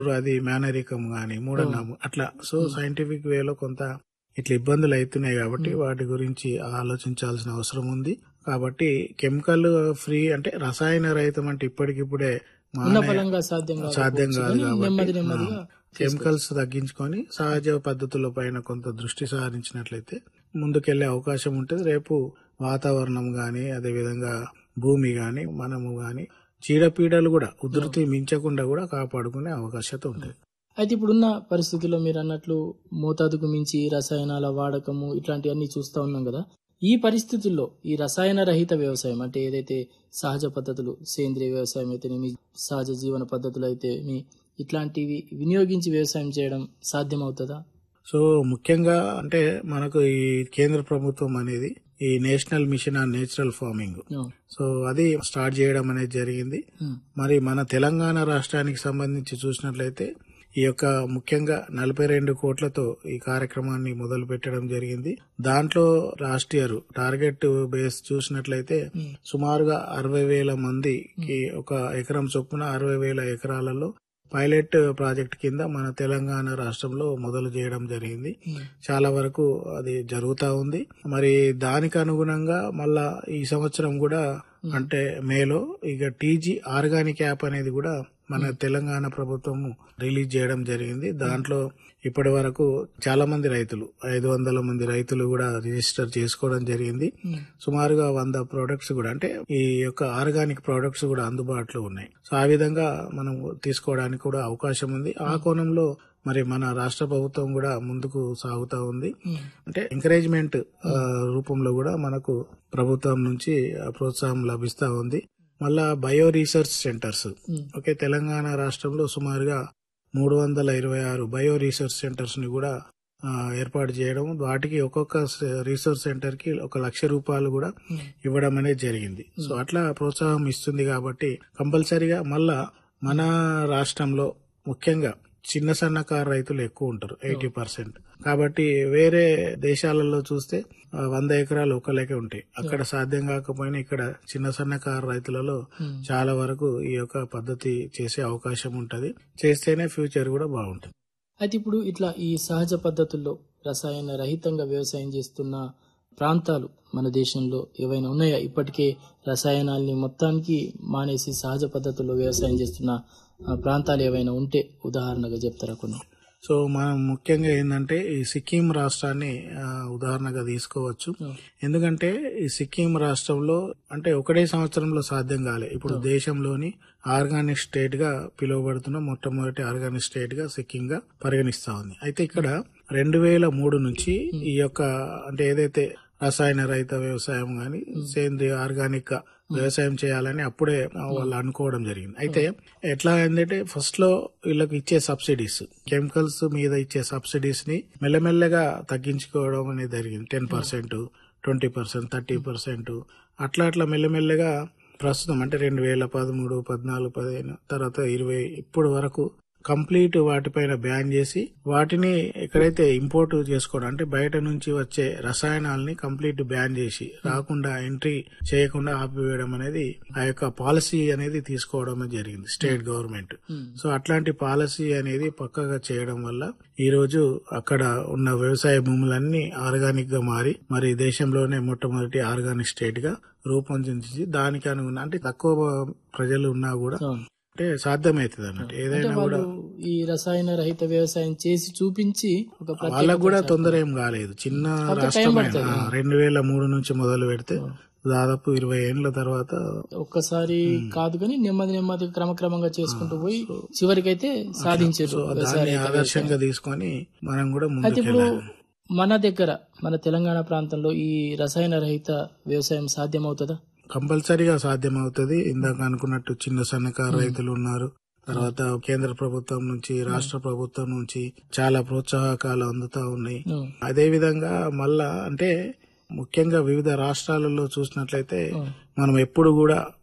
అది మేనరికం గాని మూఢనమ్మకం అట్లా సో సైంటిఫిక్ వేలో కొంత ఇట్లా ఇబ్బందులు అవుతున్నాయి కాబట్టి వాటి గురించి ఆలోచించాల్సిన అవసరం ఉంది కాబట్టి కెమికల్ ఫ్రీ అంటే రసాయన రహితం అంటే ఇప్పటికిప్పుడే ఉన్న మానే- ఫలంగా సాధ్యం కాకపోవచ్చు సాధ్యం కాదు కానీ కాబట్టి నెమ్మది నెమ్మదిగా కెమికల్స్ తగ్గించుకొని సహజ పద్ధతుల పైన కొంత దృష్టి సారించినట్లయితే ముందుకెళ్లే అవకాశం ఉంటుంది రేపు వాతావరణం గాని అదే విధంగా భూమి గాని మనము గాని చీడపీడలు కూడా ఉధృతి మించకుండా కూడా కాపాడుకునే అవకాశత ఉంటుంది అయితే ఇప్పుడున్న పరిస్థితుల్లో మీరు అన్నట్లు మోతాదుకు మించి రసాయనాల వాడకము ఇట్లాంటివన్నీ చూస్తా ఉన్నాం కదా ఈ పరిస్థితుల్లో ఈ రసాయన రహిత వ్యవసాయం అంటే ఏదైతే సహజ పద్ధతులు సేంద్రియ వ్యవసాయం అయితేనేమి సహజ జీవన పద్ధతులు అయితేనేమి ఇట్లాంటివి వినియోగించి వ్యవసాయం చేయడం సాధ్యమవుతుందా సో ముఖ్యంగా అంటే మనకు ఈ కేంద్ర ప్రభుత్వం అనేది ఈ national mission on natural farming ah, so అది స్టార్ట్ చేయడం అనేది జరిగింది ఉమ్, మరి మన తెలంగాణ రాష్ట్రానికి సంబంధించి చూసినట్లయితే ఈ యొక్క ముఖ్యంగా నలభై రెండు కోట్లతో ఈ కార్యక్రమాన్ని మొదలు పెట్టడం జరిగింది దాంట్లో లాస్ట్ ఇయర్ టార్గెట్ బేస్ చూసినట్లయితే ఉమ్, సుమారుగా అరవై వేల మందికి ఒక ఎకరం చొప్పున అరవై వేల ఎకరాలలో పైలట్ ప్రాజెక్ట్ కింద మన తెలంగాణ రాష్ట్రంలో మొదలు చేయడం జరిగింది ఉమ్, చాలా వరకు అది జరుగుతా ఉంది మరి దానికి అనుగుణంగా మళ్ళా ఈ సంవత్సరం కూడా అంటే మేలో ఇక టీజీ ఆర్గానిక్ యాప్ అనేది కూడా మన తెలంగాణ ప్రభుత్వం రిలీజ్ చేయడం జరిగింది దాంట్లో ఇప్పటి వరకు చాలా మంది రైతులు ఐదు వందల మంది రైతులు కూడా రిజిస్టర్ చేసుకోవడం జరిగింది ఉమ్, సుమారుగా వంద ప్రొడక్ట్స్ కూడా అంటే ఈ యొక్క ఆర్గానిక్ ప్రొడక్ట్స్ కూడా అందుబాటులో ఉన్నాయి సో ఆ విధంగా మనం తీసుకోవడానికి కూడా అవకాశం ఉంది ఆ కోణంలో మరి మన రాష్ట్ర ప్రభుత్వం కూడా ముందుకు సాగుతా ఉంది ఉమ్, అంటే ఎంకరేజ్మెంట్ రూపంలో కూడా మనకు ప్రభుత్వం నుంచి ఆ, ప్రోత్సాహం లభిస్తా ఉంది మళ్ళా bio research centres um, okay Telangana రాష్ట్రంలో సుమారుగా మూడు వందల ఇరవై ఆరు బయో రీసెర్చ్ సెంటర్స్ ని కూడా ఆ, ఏర్పాటు చేయడం వాటికి ఒక్కొక్క స- రీసెర్చ్ సెంటర్ కి ఒక లక్ష రూపాయలు కూడా ఉమ్, ఇవ్వడం అనేది జరిగింది సో అట్లా ప్రోత్సాహం ఇస్తుంది కాబట్టి కంపల్సరిగా మళ్ళా మన రాష్ట్రంలో ముఖ్యంగా చిన్న సన్నకారు రైతులు ఎక్కువ ఉంటారు ఎయిటీ పర్సెంట్ కాబట్టి వేరే దేశాలలో చూస్తే ఆ, వంద ఎకరాలు ఒక లెక్క ఉంటాయి అక్కడ సాధ్యం కాకపోయినా ఇక్కడ చిన్న సన్నకారు రైతులలో ఉమ్. చాలా వరకు ఈ యొక్క పద్ధతి చేసే అవకాశం ఉంటది చేస్తేనే ఫ్యూచర్ కూడా బాగుంటుంది అయితే ఇప్పుడు ఇట్లా ఈ సహజ పద్ధతుల్లో రసాయన రహితంగా వ్యవసాయం చేస్తున్న ప్రాంతాలు మన దేశంలో ఏవైనా ఉన్నాయా ఇప్పటికే రసాయనాల్ని మొత్తానికి మానేసి సహజ పద్ధతుల్లో వ్యవసాయం చేస్తున్న ఆ, ప్రాంతాలు ఏవైనా ఉంటే ఉదాహరణగా చెప్తారా కొన్ని సో మనం ముఖ్యంగా ఏంటంటే ఈ సిక్కిం రాష్ట్రాన్ని ఆ, ఉదాహరణగా తీసుకోవచ్చు ఎందుకంటే ఈ సిక్కిం రాష్ట్రంలో అంటే ఒకటే సంవత్సరంలో సాధ్యం కాలే ఇప్పుడు దేశంలోని ఆర్గానిక్ స్టేట్ గా పిలువబడుతున్న మొట్టమొదటి ఆర్గానిక్ స్టేట్ గా సిక్కిం గా పరిగణిస్తా ఉంది అయితే ఇక్కడ రెండు వేల మూడు నుంచి ఈ యొక్క అంటే ఏదైతే రసాయన రహిత వ్యవసాయం గాని సేంద్రియ ఆర్గానిక్ గా వ్యవసాయం చేయాలని అప్పుడే వాళ్ళు అనుకోవడం జరిగింది అయితే ఎట్లా అయిందంటే ఫస్ట్ లో వీళ్ళకి ఇచ్చే సబ్సిడీస్ కెమికల్స్ మీద ఇచ్చే సబ్సిడీస్ ని మెల్లమెల్లగా తగ్గించుకోవడం అనేది జరిగింది ten percent twenty percent thirty percent అట్లా అట్లా మెల్లమెల్లగా ప్రస్తుతం అంటే రెండు వేల పదమూడు పద్నాలుగు పదిహేను తర్వాత ఇరవై ఇప్పుడు వరకు కంప్లీట్ వాటిపైన బ్యాన్ చేసి వాటిని ఎక్కడైతే ఇంపోర్ట్ చేసుకోవడం అంటే బయట నుంచి వచ్చే రసాయనాలని కంప్లీట్ బ్యాన్ చేసి రాకుండా ఎంట్రీ చేయకుండా ఆపివేయడం అనేది ఆ యొక్క పాలసీ అనేది తీసుకోవడం జరిగింది స్టేట్ గవర్నమెంట్ సో అట్లాంటి పాలసీ అనేది పక్కగా చేయడం వల్ల ఈ రోజు అక్కడ ఉన్న వ్యవసాయ భూములన్నీ ఆర్గానిక్ గా మారి మరి దేశంలోనే మొట్టమొదటి ఆర్గానిక్ స్టేట్ గా రూపొందించి దానికి అనుగుణ అంటే తక్కువ ప్రజలు ఉన్నా కూడా అవును. అంటే సాధ్యమవుతుంది అన్నట్టు అంటే ఏదైనా వాళ్ళు కూడా ఈ రసాయన రహిత వ్యవసాయం చేసి చూపించి ఒక ప్రత్యేక వాళ్ళకు కూడా తొందర ఏం కాలేదు చిన్న రాష్ట్రమైన రెండు వేల మూడు నుంచి మొదలు పెడితే దాదాపు ఇరవై ఏళ్ల తర్వాత ఒక్కసారి కాదు కానీ నెమ్మది నెమ్మది క్రమక్రమంగా చేసుకుంటూ పోయి చివరికైతే సాధించారు దాన్ని ఆదర్శంగా తీసుకొని మనం కూడా అయితే ముందుకు ఇప్పుడు వెళ్ళాలి మన దగ్గర మన తెలంగాణ ప్రాంతంలో ఈ రసాయన రహిత వ్యవసాయం సాధ్యమవుతుందా కంపల్సరీగా సాధ్యమవుతుంది ఇందాక అనుకున్నట్టు చిన్న సన్నకారు రైతులు ఉన్నారు తర్వాత కేంద్ర ప్రభుత్వం నుంచి రాష్ట్ర ప్రభుత్వం నుంచి చాలా ప్రోత్సాహకాలు అందుతా ఉన్నాయి ఉం. అదే విధంగా మళ్ళా అంటే ముఖ్యంగా వివిధ రాష్ట్రాలలో చూసినట్లయితే ఉం. మనం ఎప్పుడు కూడా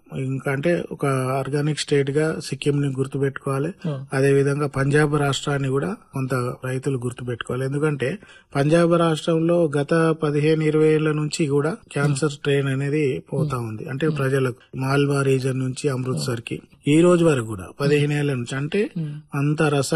ఇంకా అంటే ఒక ఆర్గానిక్ స్టేట్ గా సిక్కిం ని గుర్తుపెట్టుకోవాలి ఆ, అదే విధంగా పంజాబ్ రాష్ట్రాన్ని కూడా కొంత రైతులు గుర్తుపెట్టుకోవాలి ఎందుకంటే పంజాబ్ రాష్ట్రంలో గత పదిహేను ఇరవై ఏళ్ల నుంచి కూడా క్యాన్సర్ ట్రైన్ అనేది పోతా ఉంది అంటే ప్రజలకు మాల్వా రీజన్ నుంచి అమృత్సర్ కి ఈ రోజు వరకు కూడా పదిహేను ఏళ్ల నుంచి అంటే ఉమ్. అంత రసాయన